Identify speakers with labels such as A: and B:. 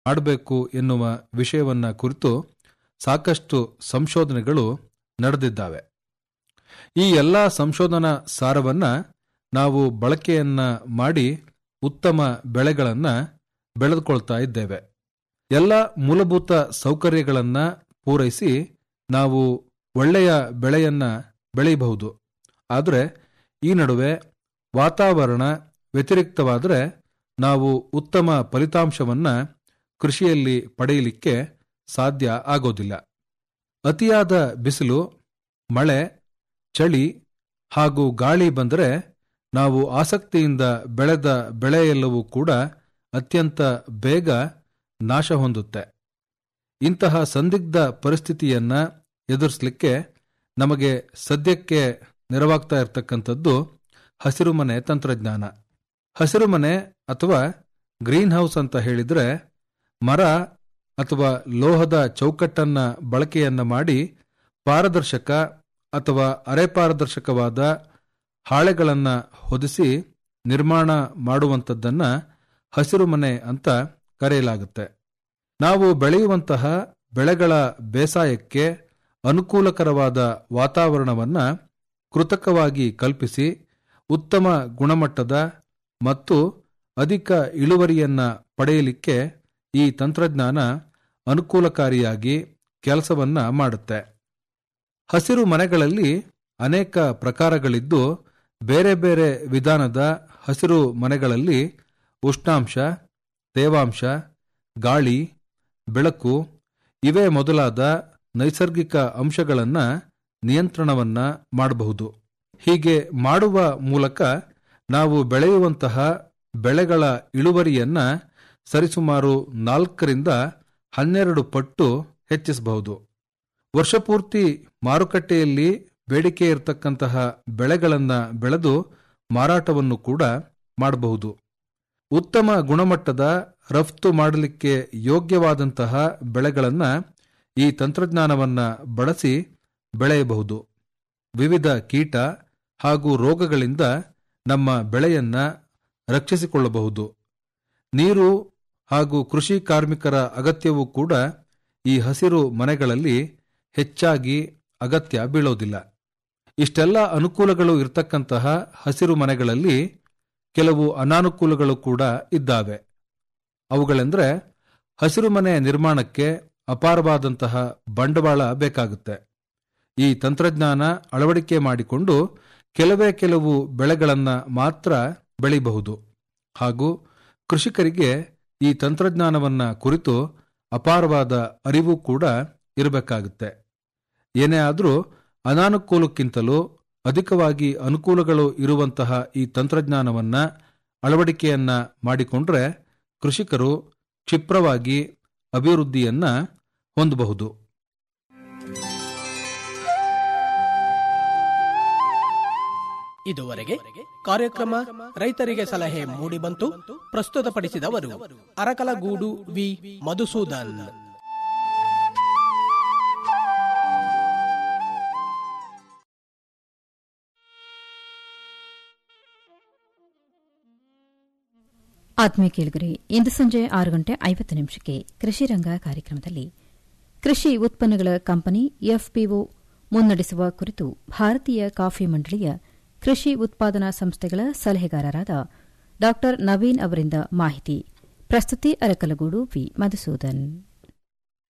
A: ಮಾಡಬೇಕು ಎನ್ನುವ ವಿಷಯವನ್ನ ಕುರಿತು ಸಾಕಷ್ಟು ಸಂಶೋಧನೆಗಳು ನಡೆದಿದ್ದಾವೆ ಈ ಎಲ್ಲ ಸಂಶೋಧನಾ ಸಾರವನ್ನ ನಾವು ಬಳಕೆಯನ್ನ ಮಾಡಿ ಉತ್ತಮ ಬೆಳೆಗಳನ್ನ ಬೆಳೆದುಕೊಳ್ತಾ ಇದ್ದೇವೆ ಎಲ್ಲ ಮೂಲಭೂತ ಸೌಕರ್ಯಗಳನ್ನ ಪೂರೈಸಿ ನಾವು ಒಳ್ಳೆಯ ಬೆಳೆಯನ್ನ ಬೆಳೆಯಬಹುದು ಆದರೆ ಈ ನಡುವೆ ವಾತಾವರಣ ವ್ಯತಿರಿಕ್ತವಾದರೆ ನಾವು ಉತ್ತಮ ಫಲಿತಾಂಶವನ್ನ ಕೃಷಿಯಲ್ಲಿ ಪಡೆಯಲಿಕ್ಕೆ ಸಾಧ್ಯ ಆಗೋದಿಲ್ಲ ಅತಿಯಾದ ಬಿಸಿಲು ಮಳೆ ಚಳಿ ಹಾಗೂ ಗಾಳಿ ಬಂದರೆ ನಾವು ಆಸಕ್ತಿಯಿಂದ ಬೆಳೆದ ಬೆಳೆಯೆಲ್ಲವೂ ಕೂಡ ಅತ್ಯಂತ ಬೇಗ ನಾಶ ಹೊಂದುತ್ತೆ ಇಂತಹ ಸಂದಿಗ್ಧ ಪರಿಸ್ಥಿತಿಯನ್ನ ಎದುರಿಸಲಿಕ್ಕೆ ನಮಗೆ ಸದ್ಯಕ್ಕೆ ನೆರವಾಗ್ತಾ ಇರತಕ್ಕಂಥದ್ದು ಹಸಿರುಮನೆ ತಂತ್ರಜ್ಞಾನ ಹಸಿರುಮನೆ ಅಥವಾ ಗ್ರೀನ್ ಹೌಸ್ ಅಂತ ಹೇಳಿದ್ರೆ ಮರ ಅಥವಾ ಲೋಹದ ಚೌಕಟ್ಟನ್ನ ಬಳಕೆಯನ್ನ ಮಾಡಿ ಪಾರದರ್ಶಕ ಅಥವಾ ಅರೆಪಾರದರ್ಶಕವಾದ ಹಾಳೆಗಳನ್ನ ಹೊದಿಸಿ ನಿರ್ಮಾಣ ಮಾಡುವಂಥದ್ದನ್ನ ಹಸಿರುಮನೆ ಅಂತ ಕರೆಯಲಾಗುತ್ತೆ ನಾವು ಬೆಳೆಯುವಂತಹ ಬೆಳೆಗಳ ಬೇಸಾಯಕ್ಕೆ ಅನುಕೂಲಕರವಾದ ವಾತಾವರಣವನ್ನ ಕೃತಕವಾಗಿ ಕಲ್ಪಿಸಿ ಉತ್ತಮ ಗುಣಮಟ್ಟದ ಮತ್ತು ಅಧಿಕ ಇಳುವರಿಯನ್ನ ಪಡೆಯಲಿಕ್ಕೆ ಈ ತಂತ್ರಜ್ಞಾನ ಅನುಕೂಲಕಾರಿಯಾಗಿ ಕೆಲಸವನ್ನ ಮಾಡುತ್ತೆ ಹಸಿರು ಮನೆಗಳಲ್ಲಿ ಅನೇಕ ಪ್ರಕಾರಗಳಿದ್ದು ಬೇರೆ ಬೇರೆ ವಿಧಾನದ ಹಸಿರು ಮನೆಗಳಲ್ಲಿ ಉಷ್ಣಾಂಶ ತೇವಾಂಶ ಗಾಳಿ ಬೆಳಕು ಇವೇ ಮೊದಲಾದ ನೈಸರ್ಗಿಕ ಅಂಶಗಳನ್ನ ನಿಯಂತ್ರಣವನ್ನ ಮಾಡಬಹುದು ಹೀಗೆ ಮಾಡುವ ಮೂಲಕ ನಾವು ಬೆಳೆಯುವಂತಹ ಬೆಳೆಗಳ ಇಳುವರಿಯನ್ನ ಸರಿಸುಮಾರು ನಾಲ್ಕರಿಂದ ಹನ್ನೆರಡು ಪಟ್ಟು ಹೆಚ್ಚಿಸಬಹುದು ವರ್ಷಪೂರ್ತಿ ಮಾರುಕಟ್ಟೆಯಲ್ಲಿ ಬೇಡಿಕೆ ಇರತಕ್ಕಂತಹ ಬೆಳೆಗಳನ್ನ ಬೆಳೆದು ಮಾರಾಟವನ್ನು ಕೂಡ ಮಾಡಬಹುದು ಉತ್ತಮ ಗುಣಮಟ್ಟದ ರಫ್ತು ಮಾಡಲಿಕ್ಕೆ ಯೋಗ್ಯವಾದಂತಹ ಬೆಳೆಗಳನ್ನ ಈ ತಂತ್ರಜ್ಞಾನವನ್ನ ಬಳಸಿ ಬೆಳೆಯಬಹುದು ವಿವಿಧ ಕೀಟ ಹಾಗೂ ರೋಗಗಳಿಂದ ನಮ್ಮ ಬೆಳೆಯನ್ನ ರಕ್ಷಿಸಿಕೊಳ್ಳಬಹುದು ನೀರು ಹಾಗೂ ಕೃಷಿ ಕಾರ್ಮಿಕರ ಅಗತ್ಯವೂ ಕೂಡ ಈ ಹಸಿರು ಮನೆಗಳಲ್ಲಿ ಹೆಚ್ಚಾಗಿ ಅಗತ್ಯ ಬೀಳೋದಿಲ್ಲ ಇಷ್ಟೆಲ್ಲ ಅನುಕೂಲಗಳು ಇರತಕ್ಕಂತಹ ಹಸಿರು ಮನೆಗಳಲ್ಲಿ ಕೆಲವು ಅನಾನುಕೂಲಗಳು ಕೂಡ ಇದ್ದಾವೆ ಅವುಗಳೆಂದರೆ ಹಸಿರು ಮನೆ ನಿರ್ಮಾಣಕ್ಕೆ ಅಪಾರವಾದಂತಹ ಬಂಡವಾಳ ಬೇಕಾಗುತ್ತೆ ಈ ತಂತ್ರಜ್ಞಾನ ಅಳವಡಿಕೆ ಮಾಡಿಕೊಂಡು ಕೆಲವೇ ಕೆಲವು ಬೆಳೆಗಳನ್ನು ಮಾತ್ರ ಬೆಳೆಯಬಹುದು ಹಾಗೂ ಕೃಷಿಕರಿಗೆ ಈ ತಂತ್ರಜ್ಞಾನವನ್ನ ಕುರಿತು ಅಪಾರವಾದ ಅರಿವು ಕೂಡ ಇರಬೇಕಾಗುತ್ತೆ ಏನೇ ಆದರೂ ಅನಾನುಕೂಲಕ್ಕಿಂತಲೂ ಅಧಿಕವಾಗಿ ಅನುಕೂಲಗಳು ಇರುವಂತಹ ಈ ತಂತ್ರಜ್ಞಾನವನ್ನ ಅಳವಡಿಕೆಯನ್ನ ಮಾಡಿಕೊಂಡ್ರೆ ಕೃಷಿಕರು ಕ್ಷಿಪ್ರವಾಗಿ ಅಭಿವೃದ್ಧಿಯನ್ನ ಹೊಂದಬಹುದು
B: ಇದುವರೆಗೆ ಕಾರ್ಯಕ್ರಮ ರೈತರಿಗೆ ಸಲಹೆ ಮೂಡಿಬಂತು ಪ್ರಸ್ತುತಪಡಿಸಿದವರು ಅರಕಲಗೂಡು ವಿ ಮಧುಸೂದನ್
C: ಆತ್ಮೀಯ ಕೇಳಿಗರೆ ಇಂದು ಸಂಜೆ ಆರು ಗಂಟೆ ಐವತ್ತು ನಿಮಿಷಕ್ಕೆ ಕೃಷಿ ರಂಗ ಕಾರ್ಯಕ್ರಮದಲ್ಲಿ ಕೃಷಿ ಉತ್ಪನ್ನಗಳ ಕಂಪನಿ ಎಫ್ಪಿಒ ಮುನ್ನಡೆಸುವ ಕುರಿತು ಭಾರತೀಯ ಕಾಫಿ ಮಂಡಳಿಯ ಕೃಷಿ ಉತ್ಪಾದನಾ ಸಂಸ್ಥೆಗಳ ಸಲಹೆಗಾರರಾದ ಡಾ ನವೀನ್ ಅವರಿಂದ ಮಾಹಿತಿ ಪ್ರಸ್ತುತಿ ಅರಕಲಗೂಡು ವಿ ಮಧುಸೂದನ್